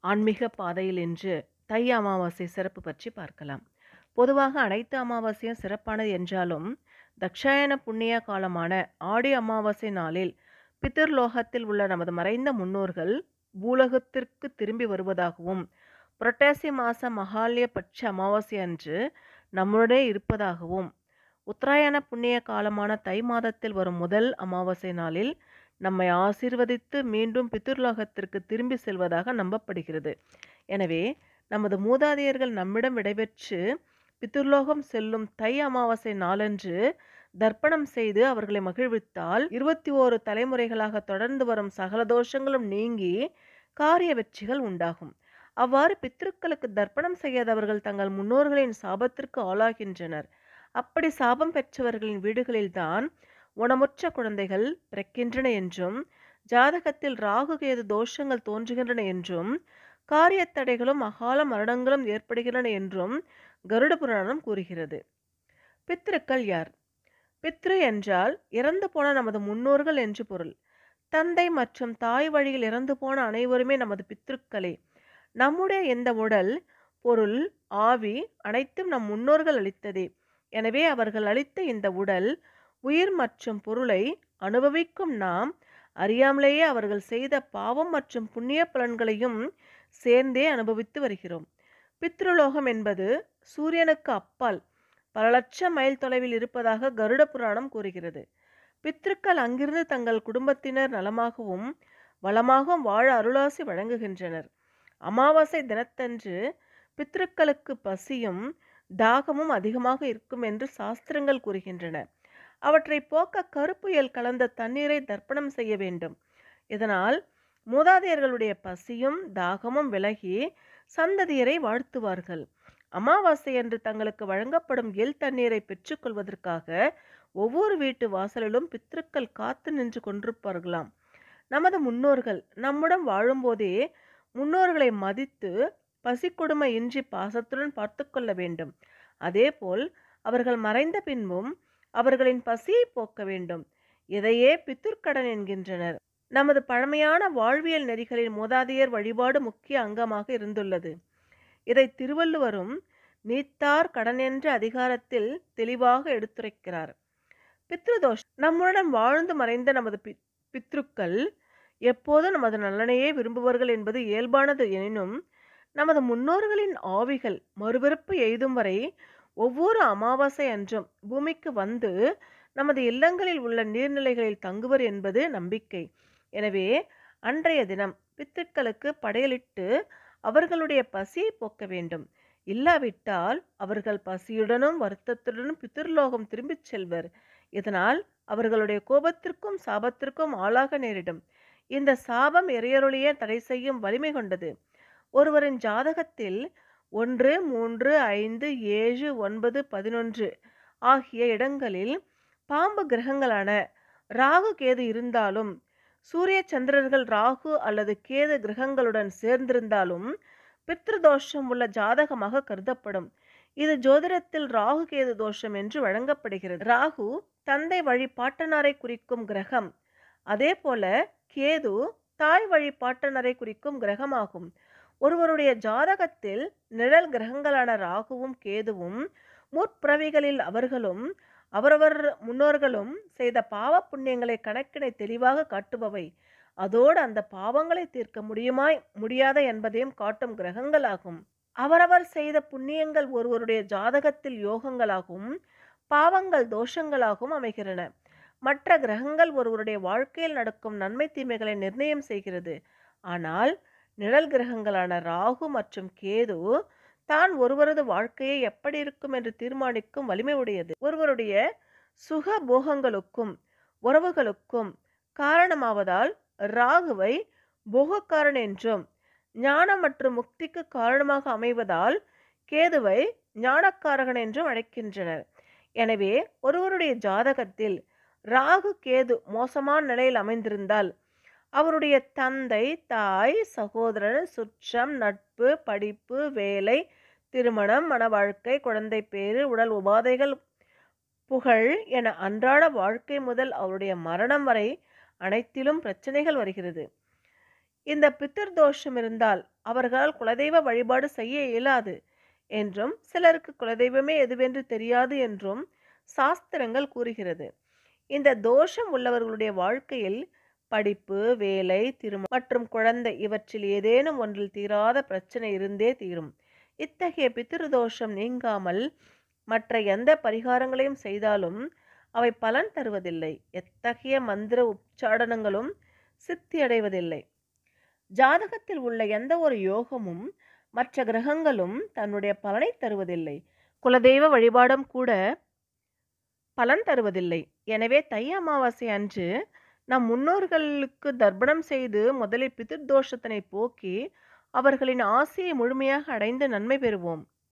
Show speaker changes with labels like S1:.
S1: ஆன்மீக பாதையில் இன்று தை அமாவாசை சிறப்பு பற்றி பார்க்கலாம் பொதுவாக அனைத்து அமாவாசையும் சிறப்பானது என்றாலும் தக்ஷாயன புண்ணிய காலமான ஆடி அமாவாசை நாளில் பிதிர்லோகத்தில் உள்ள நமது மறைந்த முன்னோர்கள் பூலோகத்திற்கு திரும்பி வருவதாகவும் புரட்டாசி மாச மகாலய பட்ச அமாவாசை அன்று நம்முடைய இருப்பதாகவும் உத்தராயண புண்ணிய காலமான தை மாதத்தில் வரும் முதல் அமாவாசை நாளில் நம்மை ஆசீர்வதித்து மீண்டும் பித்ருலோகத்திற்கு திரும்பி செல்வதாக நம்பப்படுகிறது எனவே நமது மூதாதையர்கள் நம்மிடம் விடைபெற்று பித்ருலோகம் செல்லும் தை அமாவாசை நாளன்று தர்ப்பணம் செய்து அவர்களை மகிழ்வித்தால் இருபத்தி ஓரு தலைமுறைகளாக தொடர்ந்து வரும் சகல தோஷங்களும் நீங்கி காரிய வெற்றிகள் உண்டாகும் அவ்வாறு பித்ருக்களுக்கு தர்ப்பணம் செய்யாதவர்கள் தங்கள் முன்னோர்களின் சாபத்திற்கு ஆளாகின்றனர் அப்படி சாபம் பெற்றவர்களின் வீடுகளில்தான் உணமுற்ற குழந்தைகள் பிறக்கின்றன என்றும் ஜாதகத்தில் ராகு கேது தோஷங்கள் தோன்றுகின்றன என்றும் காரியத் தடைகளும் அகால மரணங்களும் ஏற்படுகின்றன என்றும் கருட புராணம் கூறுகிறது பித்ருக்கள் யார் பித்ரு என்றால் இறந்து போன நமது முன்னோர்கள் என்று பொருள் தந்தை மற்றும் தாய் வழியில் இறந்து போன அனைவருமே நமது பித்ருக்களே நம்முடைய இந்த உடல் பொருள் ஆவி அனைத்தும் நம் முன்னோர்கள் அளித்ததே எனவே அவர்கள் அளித்த இந்த உடல் உயிர் மற்றும் பொருளை அனுபவிக்கும் நாம் அறியாமலேயே அவர்கள் செய்த பாவம் மற்றும் புண்ணிய பலன்களையும் சேர்ந்தே அனுபவித்து வருகிறோம் பித்ருலோகம் என்பது சூரியனுக்கு அப்பால் பல லட்சம் மைல் தொலைவில் இருப்பதாக கருட புராணம் கூறுகிறது பித்ருக்கள் அங்கிருந்து தங்கள் குடும்பத்தினர் நலமாகவும் வளமாகவும் வாழ அருளாசி வழங்குகின்றனர் அமாவாசை தினத்தன்று பித்ருக்களுக்கு பசியும் தாகமும் அதிகமாக இருக்கும் என்று சாஸ்திரங்கள் கூறுகின்றன அவற்றை போக்க கருப்புயல் கலந்த தண்ணீரை தர்ப்பணம் செய்ய வேண்டும் இதனால் மூதாதையர்களுடைய பசியும் தாகமும் விலகி சந்ததியரை வாழ்த்துவார்கள் அமாவாசை என்று தங்களுக்கு வழங்கப்படும் எல் தண்ணீரை பெற்றுக்கொள்வதற்காக ஒவ்வொரு வீட்டு வாசலிலும் பித்ருக்கள் காத்து நின்று கொண்டிருப்பார்களாம் நமது முன்னோர்கள் நம்முடன் வாழும்போதே முன்னோர்களை மதித்து பசிக்கொடுமை இன்றி பாசத்துடன் பார்த்து கொள்ள வேண்டும் அதேபோல் அவர்கள் மறைந்த பின்பும் அவர்களின் பசியை போக்க வேண்டும் இதையே பித்துர்க்கடன் என்கின்றனர் நமது பழமையான வாழ்வியல் நெறிகளில் மூதாதையர் வழிபாடு முக்கிய அங்கமாக இருந்துள்ளது இதை திருவள்ளுவரும் நீத்தார் கடன் என்ற அதிகாரத்தில் தெளிவாக எடுத்துரைக்கிறார் பித்ருதோஷ் நம்முடன் வாழ்ந்து மறைந்த நமது பி பித்ருக்கள் எப்போதும் நமது நலனையே விரும்புவார்கள் என்பது இயல்பானது எனினும் நமது முன்னோர்களின் ஆவிகள் மறுபிறப்பு எய்தும் வரை ஒவ்வொரு அமாவாசை அன்றும் பூமிக்கு வந்து நமது இல்லங்களில் உள்ள நீர்நிலைகளில் தங்குவர் என்பது நம்பிக்கை எனவே அன்றைய தினம் பித்துக்களுக்கு படையலிட்டு அவர்களுடைய பசியை போக்க வேண்டும் இல்லாவிட்டால் அவர்கள் பசியுடனும் வருத்தத்துடனும் பித்திருலோகம் திரும்பிச் செல்வர் இதனால் அவர்களுடைய கோபத்திற்கும் சாபத்திற்கும் ஆளாக நேரிடும் இந்த சாபம் இறையருளிய தடை செய்யும் வலிமை கொண்டது ஒருவரின் ஜாதகத்தில் ஒன்று மூன்று ஐந்து ஏழு ஒன்பது பதினொன்று ஆகிய இடங்களில் பாம்பு கிரகங்களான ராகு கேது இருந்தாலும் சூரிய சந்திரர்கள் ராகு அல்லது கேது கிரகங்களுடன் சேர்ந்திருந்தாலும் பித்ருதோஷம் உள்ள ஜாதகமாக கருதப்படும் இது ஜோதிடத்தில் ராகு கேது தோஷம் என்று வழங்கப்படுகிறது ராகு தந்தை வழி பாட்டனாரை குறிக்கும் கிரகம் அதே போல கேது தாய் வழி பாட்டனரை குறிக்கும் கிரகமாகும் ஒருவருடைய ஜாதகத்தில் நிழல் கிரகங்களான ராகுவும் கேதுவும் முற்பிறவிகளில் அவர்களும் அவரவர் முன்னோர்களும் செய்த பாவ புண்ணியங்களை கணக்கினை தெளிவாக காட்டுபவை அதோடு அந்த பாவங்களை தீர்க்க முடியுமாய் முடியாத என்பதையும் காட்டும் கிரகங்களாகும் அவரவர் செய்த புண்ணியங்கள் ஒருவருடைய ஜாதகத்தில் யோகங்களாகவும் பாவங்கள் தோஷங்களாகவும் அமைகின்றன மற்ற கிரகங்கள் ஒருவருடைய வாழ்க்கையில் நடக்கும் நன்மை தீமைகளை நிர்ணயம் செய்கிறது ஆனால் நிழல் கிரகங்களான ராகு மற்றும் கேது தான் ஒருவரது வாழ்க்கையை எப்படி இருக்கும் என்று தீர்மானிக்கும் வலிமை உடையது ஒருவருடைய சுக போகங்களுக்கும் உறவுகளுக்கும் காரணமாவதால் ராகுவை போகக்காரன் என்றும் ஞானம் மற்றும் முக்திக்கு காரணமாக அமைவதால் கேதுவை ஞானக்காரகன் என்றும் அழைக்கின்றனர் எனவே ஒருவருடைய ஜாதகத்தில் ராகு கேது மோசமான நிலையில் அமைந்திருந்தால் அவருடைய தந்தை தாய் சகோதரன் சுற்றம் நட்பு படிப்பு வேலை திருமணம் மன வாழ்க்கை குழந்தை பேறு உடல் உபாதைகள் புகழ் என அன்றாட வாழ்க்கை முதல் அவருடைய மரணம் வரை அனைத்திலும் பிரச்சனைகள் வருகிறது இந்த பித்தர் தோஷம் இருந்தால் அவர்களால் குலதெய்வ வழிபாடு செய்ய இயலாது என்றும் சிலருக்கு குலதெய்வமே எதுவென்று தெரியாது என்றும் சாஸ்திரங்கள் கூறுகிறது இந்த தோஷம் உள்ளவர்களுடைய வாழ்க்கையில் படிப்பு வேலை திருமணம் மற்றும் குழந்தை இவற்றில் ஏதேனும் ஒன்றில் தீராத பிரச்சனை இருந்தே தீரும் இத்தகைய பித்திருதோஷம் நீங்காமல் மற்ற எந்த பரிகாரங்களையும் செய்தாலும் அவை பலன் தருவதில்லை எத்தகைய மந்திர உச்சாடனங்களும் சித்தியடைவதில்லை ஜாதகத்தில் உள்ள எந்த ஒரு யோகமும் மற்ற கிரகங்களும் தன்னுடைய பலனை தருவதில்லை குலதெய்வ வழிபாடும் கூட பலன் தருவதில்லை எனவே தை அமாவாசை அன்று நம் முன்னோர்களுக்கு தர்ப்பணம் செய்து முதலில் பிதிர்தோஷத்தினை போக்கி அவர்களின் ஆசையை முழுமையாக அடைந்து நன்மை பெறுவோம்